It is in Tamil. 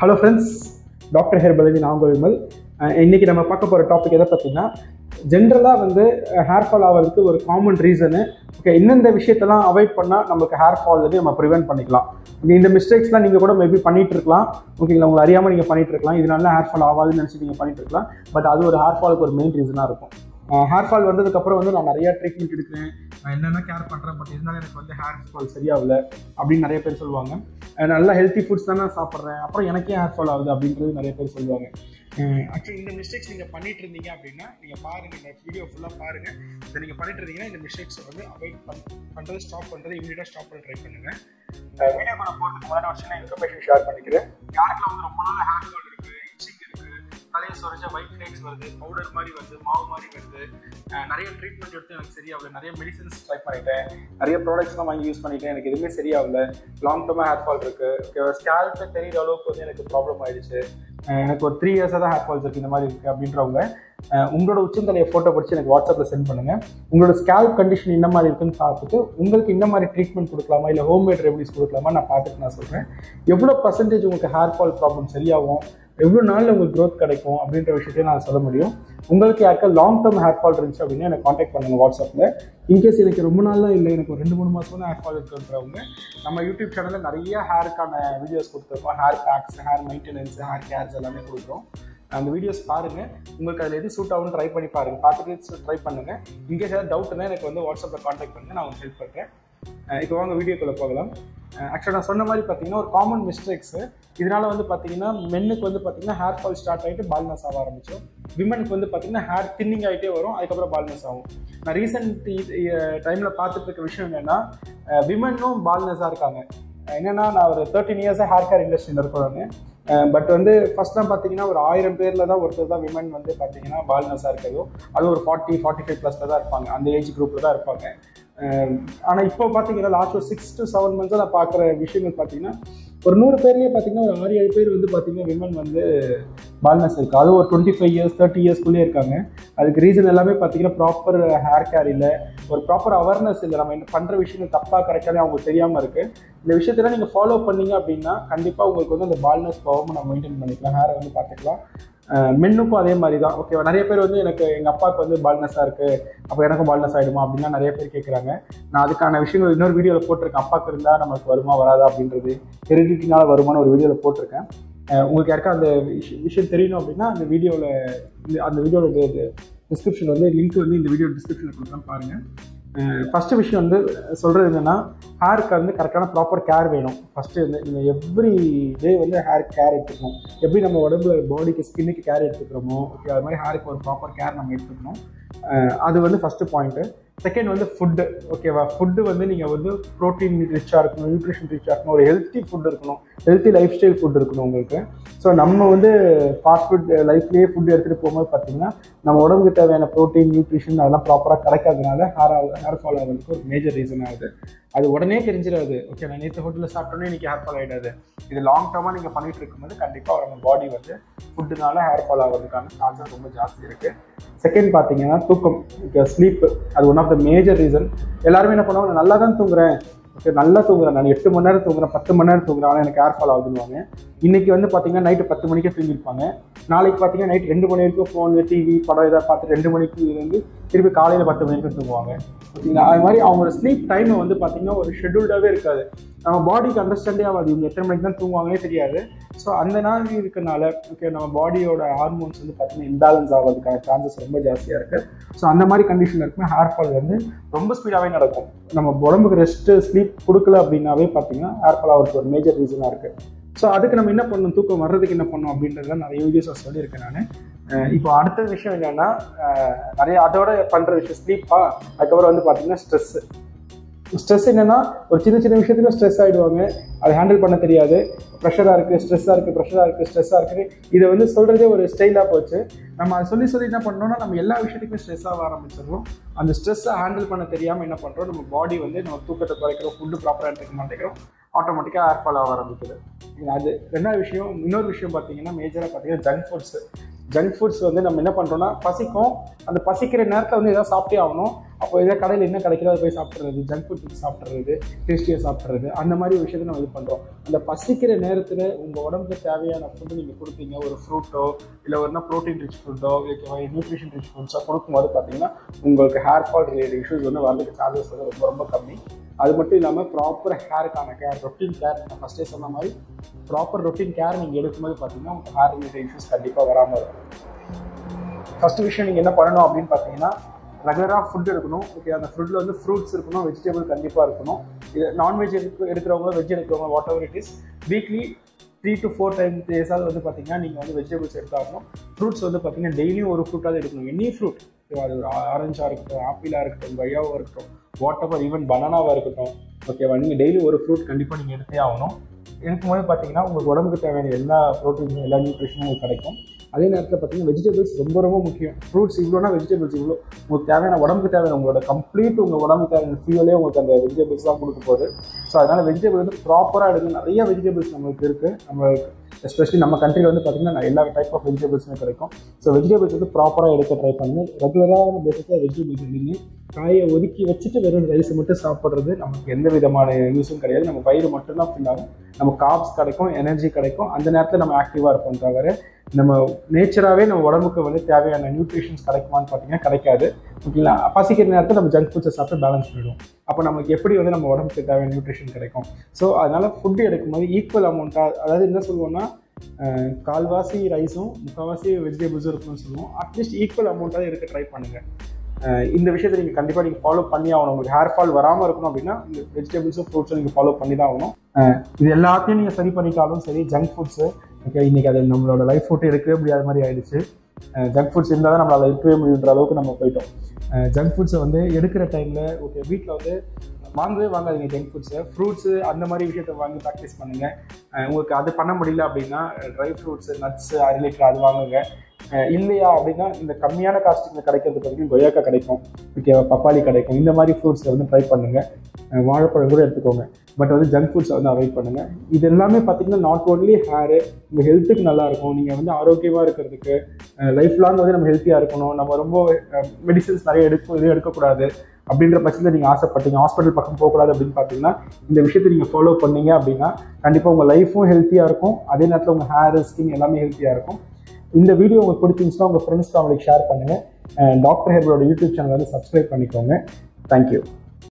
ஹலோ ஃப்ரெண்ட்ஸ் டாக்டர் ஹேர் பலஜி நான் விமல் அஹ் இன்னைக்கு நம்ம பார்க்க போகிற டாபிக் எதை பார்த்தீங்கன்னா ஜென்ரலாக வந்து ஹேர் ஃபால் ஆகிறதுக்கு ஒரு காமன் ரீசனு ஓகே இந்தந்த விஷயத்தெல்லாம் அவாய்ட் பண்ணால் நமக்கு ஹேர் ஃபால் வந்து நம்ம ப்ரிவென்ட் பண்ணிக்கலாம் ஓகே இந்த மிஸ்டேக்ஸ்லாம் நீங்கள் கூட மேபி பண்ணிட்டு இருக்கலாம் ஓகேங்களா உங்களை அறியாமல் நீங்கள் பண்ணிட்டு இருக்கலாம் இதனால ஹேர் ஃபால் ஆகாதுன்னு நினச்சி நீங்கள் பண்ணிட்டு இருக்கலாம் பட் அது ஒரு ஹேர் ஃபாலுக்கு ஒரு மெயின் ரீசனாக இருக்கும் ஹேர் ஃபால் வந்ததுக்கப்புறம் வந்து நான் நிறைய ட்ரீட்மெண்ட் எடுக்கிறேன் நான் என்னென்ன கேர் பண்ணுறேன் பட் இருந்தாலும் எனக்கு வந்து ஹேர் ஃபால் சரியாகல அப்படின்னு நிறைய பேர் சொல்லுவாங்க அஹ் நல்லா ஹெல்த்தி ஃபுட்ஸ் தான் நான் சாப்பிட்றேன் அப்புறம் எனக்கே ஹேர் ஃபால் ஆகுது அப்படின்றது நிறைய பேர் சொல்லுவாங்க ஆக்சுவலி இந்த மிஸ்டேக்ஸ் நீங்கள் பண்ணிட்டு இருந்தீங்க அப்படின்னா நீங்கள் பாருங்கள் இந்த வீடியோ ஃபுல்லாக பாருங்கள் இதை நீங்கள் பண்ணிட்டு இருந்தீங்கன்னா இந்த மிஸ்டேக்ஸ் வந்து அவாய்ட் பண் பண்ணுறது ஸ்டாப் பண்ணுறது இமீடியட்டாக ஸ்டாப் பண்ண ட்ரை பண்ணுங்கள் வீடியோ பண்ண போகிறதுக்கு முன்னாடி ஒரு சின்ன இன்ஃபர்மேஷன் ஷேர் பண்ணிக்கிறேன் யாருக்குலாம் வந்து ரொம்ப நாள் ஹேர் ஃபால் இருக்குது இச்சிங் இருக்குது தலையை சொரிஞ்ச ஒயிட் ஃபிளேக்ஸ் வருது பவுடர் மாதிரி வருது மாவு மாதிரி வருது அஹ் நிறைய ட்ரீட்மெண்ட் எடுத்து எனக்கு சரியாகல நிறைய மெடிசன்ஸ் ட்ரை பண்ணிட்டேன் நிறைய ப்ராடக்ட்ஸ்லாம் வாங்கி யூஸ் பண்ணிட்டேன் எனக்கு எதுவுமே சரியாகல லாங் டர்மாக ஹேர் ஃபால் இருக்கு ஸ்கேல்பே தெரியுற அளவுக்கு வந்து எனக்கு ப்ராப்ளம் ஆயிடுச்சு அஹ் எனக்கு ஒரு த்ரீ இயர்ஸாக தான் ஹேர் ஃபால்ஸ் இருக்குது இந்த மாதிரி இருக்குது அப்படின்றவங்க அஹ் உங்களோட உச்சந்தலையை ஃபோட்டோ பிடிச்சி எனக்கு வாட்ஸ்அப்பில் சென்ட் பண்ணுங்கள் உங்களோட ஸ்கேல்ப் கண்டிஷன் இந்த மாதிரி இருக்குன்னு பார்த்துட்டு உங்களுக்கு இந்த மாதிரி ட்ரீட்மெண்ட் கொடுக்கலாமா இல்லை ஹோம்மேட் ரெமடிஸ் கொடுக்கலாமா நான் பார்த்துட்டு நான் சொல்கிறேன் எவ்வளோ பர்சன்டேஜ் உங்களுக்கு ஹேர் ஃபால் ப்ராப்ளம் சரியாகும் எவ்வளோ நாளில் உங்களுக்கு க்ரோத் கிடைக்கும் அப்படின்ற விஷயத்தையும் நான் சொல்ல முடியும் உங்களுக்கு யாருக்கா லாங் டேர்ம் ஹேர் ஃபால் இருந்துச்சு அப்படின்னா எனக்கு காண்டாக்ட் பண்ணுங்கள் வாட்ஸ்அப்பில் இன்கேஸ் எனக்கு ரொம்ப நாள்லாம் இல்லை எனக்கு ஒரு ரெண்டு மூணு மாதம் தான் ஹேர் ஃபால் இருக்குன்றவங்க நம்ம யூடியூப் சேனலில் நிறைய ஹேருக்கான வீடியோஸ் கொடுத்துருக்கோம் hair packs hair maintenance hair cares எல்லாமே கொடுக்குறோம் அந்த வீடியோஸ் பாருங்கள் உங்களுக்கு அதில் எது சூட் ஆகும்னு ட்ரை பண்ணி பாருங்கள் பார்த்துட்டு ட்ரை பண்ணுங்கள் இன்கேஸ் ஏதாவது டவுட் இருந்தால் எனக்கு வந்து வாட்ஸ்அப்பில் காண்டாக்ட் பண்ணுங்கள் நான் உங்களுக்கு ஹெல்ப் பண்ணுறேன் இப்போ வாங்க வீடியோக்குள்ளே போகலாம் ஆக்சுவலாக நான் சொன்ன மாதிரி பார்த்தீங்கன்னா ஒரு காமன் மிஸ்டேக்ஸு இதனால வந்து பார்த்தீங்கன்னா மென்னுக்கு வந்து பார்த்தீங்கன்னா ஹேர் ஃபால் ஸ்டார்ட் ஆகிட்டு பால்னஸ் ஆக ஆரம்பிச்சோம் விமனுக்கு வந்து பார்த்தீங்கன்னா ஹேர் தின்னிங் ஆகிட்டே வரும் அதுக்கப்புறம் பால்னஸ் ஆகும் நான் ரீசெண்ட் டைமில் பார்த்துட்டு இருக்க விஷயம் என்னென்னா விமனும் பால்னஸாக இருக்காங்க என்னென்னா நான் ஒரு தேர்ட்டின் இயர்ஸாக ஹேர் கேர் இண்டஸ்ட்ரியில் இருக்கிறவங்க பட் வந்து ஃபஸ்ட்லாம் பார்த்தீங்கன்னா ஒரு ஆயிரம் பேரில் தான் ஒருத்தர் தான் விமன் வந்து பார்த்தீங்கன்னா பால்னஸாக இருக்கிறதோ அது ஒரு ஃபார்ட்டி ஃபார்ட்டி ஃபைவ் ப்ளஸில் தான் இருப்பாங்க அந்த ஏஜ் குரூப்பில் தான் இருப்பாங்க ஆனால் இப்போ பார்த்தீங்கன்னா லாஸ்ட் ஒரு சிக்ஸ் டு செவன் மந்த்ஸாக நான் பார்க்குற விஷயங்கள் பார்த்தீங்கன்னா ஒரு நூறு பேர்லேயே பார்த்தீங்கன்னா ஒரு ஆறு ஏழு பேர் வந்து பார்த்தீங்கன்னா விமன் வந்து பால்னஸ் இருக்குது அது ஒரு டுவெண்ட்டி ஃபைவ் இயர்ஸ் தேர்ட்டி இயர்ஸ்க்குள்ளேயே இருக்காங்க அதுக்கு ரீசன் எல்லாமே பார்த்தீங்கன்னா ப்ராப்பர் ஹேர் கேர் இல்லை ஒரு ப்ராப்பர் அவேர்னஸ் இல்லை நம்ம என்ன பண்ணுற விஷயங்கள் தப்பாக கரெக்டாக அவங்களுக்கு தெரியாமல் இருக்குது இந்த விஷயத்தெல்லாம் நீங்கள் ஃபாலோ பண்ணீங்க அப்படின்னா கண்டிப்பாக உங்களுக்கு வந்து அந்த பால்னஸ் போகாமல் நம்ம மெயின்டைன் பண்ணிக்கலாம் ஹேரை வந்து பார்த்துக்கலாம் மென்னுக்கும் அதே மாதிரி தான் ஓகே நிறைய பேர் வந்து எனக்கு எங்கள் அப்பாவுக்கு வந்து பால்னஸாக இருக்குது அப்போ எனக்கும் பால்னஸ் ஆகிடுமா அப்படின்லாம் நிறைய பேர் கேட்குறாங்க நான் அதுக்கான விஷயங்கள் இன்னொரு வீடியோவில் போட்டிருக்கேன் அப்பாவுக்கு இருந்தால் நம்மளுக்கு வருமா வராதா அப்படின்றது ஹெரிடிட்டினால வருமானு ஒரு வீடியோவில் போட்டிருக்கேன் உங்களுக்கு யாருக்கா அந்த விஷயம் விஷயம் தெரியணும் அப்படின்னா அந்த வீடியோவில் அந்த வீடியோட டிஸ்கிரிப்ஷன் வந்து லிங்க் வந்து இந்த வீடியோ டிஸ்கிரிப்ஷனில் கொடுத்தா பாருங்கள் ஃபஸ்ட்டு விஷயம் வந்து சொல்கிறது என்னென்னா ஹேருக்கு வந்து கரெக்டான ப்ராப்பர் கேர் வேணும் ஃபஸ்ட்டு வந்து நீங்கள் எவ்ரி டே வந்து ஹேர் கேர் எடுத்துக்கணும் எப்படி நம்ம உடம்புல பாடிக்கு ஸ்கின்னுக்கு கேர் எடுத்துக்கிறோமோ ஓகே அது மாதிரி ஹேருக்கு ஒரு ப்ராப்பர் கேர் நம்ம எடுத்துக்கணும் அது வந்து ஃபஸ்ட்டு பாயிண்ட்டு செகண்ட் வந்து ஃபுட்டு ஓகேவா ஃபுட்டு வந்து நீங்கள் வந்து ப்ரோட்டீன் ரிச்சாக இருக்கணும் நியூட்ரிஷன் ரிச்சாக இருக்கணும் ஒரு ஹெல்த்தி ஃபுட் இருக்கணும் ஹெல்த்தி லைஃப் ஸ்டைல் ஃபுட் இருக்கணும் உங்களுக்கு ஸோ நம்ம வந்து ஃபாஸ்ட் ஃபுட் லைஃப்லேயே ஃபுட் எடுத்துகிட்டு போகும்போது பார்த்தீங்கன்னா நம்ம உடம்புக்கு தேவையான ப்ரோட்டீன் நியூட்ரிஷன் அதெல்லாம் ப்ராப்பராக கிடைக்காதனால ஹேர் ஹேர் ஃபால் ஆகிறதுக்கு ஒரு மேஜர் ரீசன் ஆகுது அது உடனே தெரிஞ்சிடாது ஓகே நான் நேற்று ஃபுட்டில் சாப்பிட்டோன்னே இன்றைக்கி ஹேர் ஃபால் ஆகிடாது இது லாங் டர்மாக நீங்கள் பண்ணிகிட்டு இருக்கும்போது கண்டிப்பாக நம்ம பாடி வந்து ஃபுட்டுனால ஹேர் ஃபால் ஆகிறதுக்கான சான்சஸ் ரொம்ப ஜாஸ்தி இருக்குது செகண்ட் பார்த்தீங்கன்னா தூக்கம் ஸ்லீப் அது one of the major reason எல்லாருமே என்ன பண்ணுவாங்க நல்லா தான் தூங்குறேன் ஓகே நல்லா தூங்குறேன் நான் எட்டு மணி நேரம் தூங்குறேன் பத்து மணி நேரம் தூங்குறேன் ஆனால் எனக்கு ஹேர் ஃபால் ஆகுதுன்னுவாங்க இன்னைக்கு வந்து பார்த்தீங்கன்னா நைட்டு பத்து மணிக்கே தூங்கியிருப்பாங்க நாளைக்கு பார்த்தீங்கன்னா நைட் ரெண்டு மணி வரைக்கும் ஃபோன் டிவி படம் இதை பார்த்து ரெண்டு மணிக்கு இருந்து திருப்பி காலையில் பத்து மணிக்கு தூங்குவாங்க ஓகேங்களா அது மாதிரி அவங்களோட ஸ்லீப் டைமை வந்து பார்த்தீங்கன்னா ஒரு ஷெடியூல்டாகவே இருக்காது நம்ம பாடிக்கு அண்டர்ஸ்டாண்டே ஆகாது இவங்க எத்தனை மணிக்கு தான் தூங்குவாங்கன்னே தெரியாது ஸோ அந்த நாள் இருக்கனால ஓகே நம்ம பாடியோட ஹார்மோன்ஸ் வந்து பார்த்தீங்கன்னா இம்பேலன்ஸ் ஆகிறதுக்கான சான்சஸ் ரொம்ப ஜாஸ்தியாக இருக்குது ஸோ அந்த மாதிரி கண்டிஷன் இருக்கும்போது ஹேர் ஃபால் வந்து ரொம்ப ஸ்பீடாகவே நடக்கும் நம்ம உடம்புக்கு ரெஸ்ட்டு ஸ்லீப் கொடுக்கல அப்படின்னாவே பார்த்தீங்கன்னா ஹேர் ஃபால் ஆகிறதுக்கு ஒரு மேஜர் ரீசனாக இருக்குது ஸோ அதுக்கு நம்ம என்ன பண்ணணும் தூக்கம் வர்றதுக்கு என்ன பண்ணணும் அப்படின்றத நிறைய வீடியோஸ் சொல்லியிருக்கேன் நான் இப்போ அடுத்த விஷயம் என்னென்னா நிறைய அதோட பண்ணுற விஷயம் ஸ்லீப்பா அதுக்கப்புறம் வந்து பார்த்தீங்கன்னா ஸ்ட்ரெஸ்ஸு ஸ்ட்ரெஸ் என்னென்னா ஒரு சின்ன சின்ன விஷயத்துக்கு ஸ்ட்ரெஸ் ஆகிடுவாங்க அதை ஹேண்டில் பண்ண தெரியாது ப்ரெஷராக இருக்குது ஸ்ட்ரெஸ்ஸாக இருக்குது ப்ரெஷராக இருக்குது ஸ்ட்ரெஸ்ஸாக இருக்குது இதை வந்து சொல்கிறதே ஒரு ஸ்டைலாக போச்சு நம்ம அதை சொல்லி சொல்லி என்ன பண்ணோம்னா நம்ம எல்லா விஷயத்துக்குமே ஸ்ட்ரெஸ்ஸாக ஆரம்பிச்சிடுறோம் அந்த ஸ்ட்ரெஸ்ஸை ஹேண்டில் பண்ண தெரியாமல் என்ன பண்ணுறோம் நம்ம பாடி வந்து நம்ம தூக்கத்தை குறைக்கிறோம் ஃபுட்டு ப்ராப்பராக எடுத்துக்க மாட்டேங்கிறோம் ஆட்டோமேட்டிக்காக ஹேர் ஃபால் ஆக ஆரம்பிக்குது அது ரெண்டாவது விஷயம் இன்னொரு விஷயம் பார்த்தீங்கன்னா மேஜராக பார்த்தீங்கன்னா ஜங்க் ஃபுட்ஸு ஜங்க் ஃபுட்ஸ் வந்து நம்ம என்ன பண்ணுறோம்னா பசிக்கும் அந்த பசிக்கிற நேரத்தில் வந்து எதாவது சாப்பிட்டே ஆகணும் அப்போ இதே கடையில் என்ன கிடைக்கிறோ அதை போய் சாப்பிட்றது ஜங்க் ஃபுட் சாப்பிட்றது டேஸ்டியாக சாப்பிட்றது அந்த மாதிரி விஷயத்தை நம்ம இது பண்ணுறோம் அந்த பசிக்கிற நேரத்தில் உங்கள் உடம்புக்கு தேவையான ஃபுட்டு நீங்கள் கொடுத்தீங்க ஒரு ஃப்ரூட்டோ இல்லை ஒரு ப்ரோட்டீன் ரிச் ஃபுட்டோ இல்லை நியூட்ரிஷன் ரிச் ஃபுட்ஸோ கொடுக்கும்போது பார்த்தீங்கன்னா உங்களுக்கு ஹேர் ஃபால் ரிலேட்டட் இஷ்யூஸ் வந்து வரதுக்கு சான்சஸ் வந்து ரொம்ப ரொம்ப கம்மி அது மட்டும் இல்லாமல் ப்ராப்பர் ஹேருக்கான கேர் ரொட்டீன் கேர் நான் ஃபஸ்ட்டே சொன்ன மாதிரி ப்ராப்பர் ரொட்டீன் கேர் நீங்கள் எடுக்கும்போது பார்த்தீங்கன்னா உங்கள் ஹேர் ரிலேட்டட் இஷ்யூஸ் கண்டிப்பாக வராமல் இருக்கும் ஃபஸ்ட்டு விஷயம் நீங்கள் என்ன பண்ணணும் அப்படின்னு பார்த்தீங்கன்னா ரெகுலராக ஃபுட் எடுக்கணும் ஓகே அந்த ஃபுட்டில் வந்து ஃப்ரூட்ஸ் இருக்கணும் வெஜிடபிள் கண்டிப்பாக இருக்கணும் இது நான்வெஜ் எடுக்க எடுக்கிறவங்க வெஜ் எடுக்கிறவங்க whatever it is weekly three to four time டேஸாவது வந்து பார்த்தீங்கன்னா நீங்கள் வந்து வெஜிடபிள்ஸ் எடுத்தாகணும் ஃப்ரூட்ஸ் வந்து பார்த்தீங்கன்னா டெய்லியும் ஒரு ஃப்ரூட்டாவது எடுக்கணும் எனி ஃப்ரூட் அது ஒரு ஆரஞ்சாக இருக்கட்டும் ஆப்பிளாக இருக்கட்டும் கொய்யாவாக இருக்கட்டும் வாட் எவர் ஈவன் பனானாவாக இருக்கட்டும் ஓகேவா நீங்கள் டெய்லி ஒரு ஃப்ரூட் கண்டிப்பாக நீங்கள் எடுத்தே ஆகணும் எடுக்கும்போது பார்த்தீங்கன்னா உங்களுக்கு உடம்புக்கு தேவையான எல்லா ப்ரோட்டீனும் எல்லா நியூட்ரிஷனும் உங்களுக்கு கிடைக்கும் அதே நேரத்தில் பார்த்தீங்கன்னா வெஜிடபிள்ஸ் ரொம்ப ரொம்ப முக்கியம் ஃப்ரூட்ஸ் இவ்வளோனா வெஜிடபிள்ஸ் இவ்வளோ உங்களுக்கு தேவையான உடம்புக்கு தேவையான உங்களோட கம்ப்ளீட் உங்கள் உடம்புக்கு தேவையான ஃபியூலே உங்களுக்கு அந்த வெஜிடபிள்ஸ் தான் கொடுக்க போகுது ஸோ அதனால் வெஜிடபிள் வந்து ப்ராப்பராக எடுங்க நிறைய வெஜிடபிள்ஸ் நம்மளுக்கு இருக்குது நம்ம எஸ்பெஷலி நம்ம கண்ட்ரியில் வந்து பார்த்திங்கன்னா எல்லா டைப் ஆஃப் வெஜிடபிள்ஸுமே கிடைக்கும் ஸோ வெஜிடபிள்ஸ் வந்து ப்ராப்பராக எடுக்க ட்ரை பண்ணுங்கள் ரெகுலரான பேசிஸாக வெஜிடபிள்ஸ் எடுங்க காயை ஒதுக்கி வச்சுட்டு வெறும் ரைஸ் மட்டும் சாப்பிட்றது நமக்கு எந்த விதமான யூஸும் கிடையாது நம்ம வயிறு மட்டும்தான் ஃபில் ஆகும் நம்ம காப்ஸ் கிடைக்கும் எனர்ஜி கிடைக்கும் அந்த நேரத்தில் நம்ம ஆக்டிவாக இருப்போம் தவிர நம்ம நேச்சராகவே நம்ம உடம்புக்கு வந்து தேவையான நியூட்ரிஷன்ஸ் கிடைக்குமான்னு பார்த்தீங்கன்னா கிடைக்காது ஓகேங்களா பசிக்கிற நேரத்தில் நம்ம ஜங்க் ஃபுட்ஸை சாப்பிட்டு பேலன்ஸ் பண்ணிடுவோம் அப்போ நமக்கு எப்படி வந்து நம்ம உடம்புக்கு தேவையான நியூட்ரிஷன் கிடைக்கும் ஸோ அதனால் ஃபுட்டு எடுக்கும்போது ஈக்குவல் அமௌண்ட்டாக அதாவது என்ன சொல்லுவோம்னா கால்வாசி ரைஸும் முக்கால்வாசி வெஜிடபிள்ஸும் இருக்கணும்னு சொல்லுவோம் அட்லீஸ்ட் ஈக்குவல் அமௌண்ட்டாக இருக்க ட்ரை பண்ணுங்கள் இந்த விஷயத்தை நீங்கள் கண்டிப்பாக நீங்கள் ஃபாலோ பண்ணி ஆகணும் உங்களுக்கு ஹேர் ஃபால் வராமல் இருக்கணும் அப்படின்னா இந்த வெஜிடபிள்ஸும் ஃப்ரூட்ஸும் நீங்கள் ஃபாலோ பண்ணி தான் ஆகணும் இது எல்லாத்தையும் நீங்கள் சரி பண்ணிட்டாலும் சரி ஜங்க் ஃபுட்ஸு ஓகே இன்றைக்கி அது நம்மளோட லைஃப் ஃபுட்டு எடுக்கவே முடியாத மாதிரி ஆயிடுச்சு ஜங்க் ஃபுட்ஸ் இருந்தால் தான் நம்மளால் இருக்கவே முடியுன்ற அளவுக்கு நம்ம போயிட்டோம் ஜங்க் ஃபுட்ஸை வந்து எடுக்கிற டைமில் ஓகே வீட்டில் வந்து வாங்கவே வாங்காதீங்க ஜங்க் ஃபுட்ஸை ஃப்ரூட்ஸு அந்த மாதிரி விஷயத்தை வாங்கி ப்ராக்டிஸ் பண்ணுங்கள் உங்களுக்கு அது பண்ண முடியல அப்படின்னா ட்ரை ஃப்ரூட்ஸு நட்ஸு ரிலேட்டட் அது வாங்குங்க இல்லையா அப்படின்னா இந்த கம்மியான காஸ்ட்டுக்கு கிடைக்கிறது பார்த்தீங்கன்னா கொய்யாக்கா கிடைக்கும் ஓகே பப்பாளி கிடைக்கும் இந்த மாதிரி ஃப்ரூட்ஸை வந்து ட்ரை பண்ணுங்கள் வாழைப்பழம் கூட எடுத்துக்கோங்க பட் வந்து ஜங்க் ஃபுட்ஸை வந்து அவாய்ட் பண்ணுங்கள் இது எல்லாமே பார்த்தீங்கன்னா நாட் ஓன்லி ஹேரு உங்கள் ஹெல்த்துக்கு நல்லாயிருக்கும் நீங்கள் வந்து ஆரோக்கியமாக இருக்கிறதுக்கு லைஃப் லாங் வந்து நம்ம ஹெல்த்தியாக இருக்கணும் நம்ம ரொம்ப மெடிசன்ஸ் நிறைய எடுக்கும் இது எடுக்கக்கூடாது அப்படின்ற பட்சத்தில் நீங்கள் ஆசைப்பட்டீங்க ஹாஸ்பிட்டல் பக்கம் போகக்கூடாது அப்படின்னு பார்த்தீங்கன்னா இந்த விஷயத்தை நீங்கள் ஃபாலோ பண்ணீங்க அப்படின்னா கண்டிப்பாக உங்கள் லைஃப்பும் ஹெல்த்தியாக இருக்கும் அதே நேரத்தில் உங்கள் ஹேர் ஸ்கின் எல்லாமே ஹெல்த்தியாக இருக்கும் இந்த வீடியோ உங்களுக்கு பிடிச்சிருந்துச்சுன்னா உங்கள் ஃப்ரெண்ட்ஸ் ஃபேமிலிக்கு ஷேர் பண்ணுங்கள் டாக்டர் ஹெர்பலோட யூடியூப் சேனல் வந்து சப்ஸ்கிரைப் பண்ணிக்கோங்க தேங்க்யூ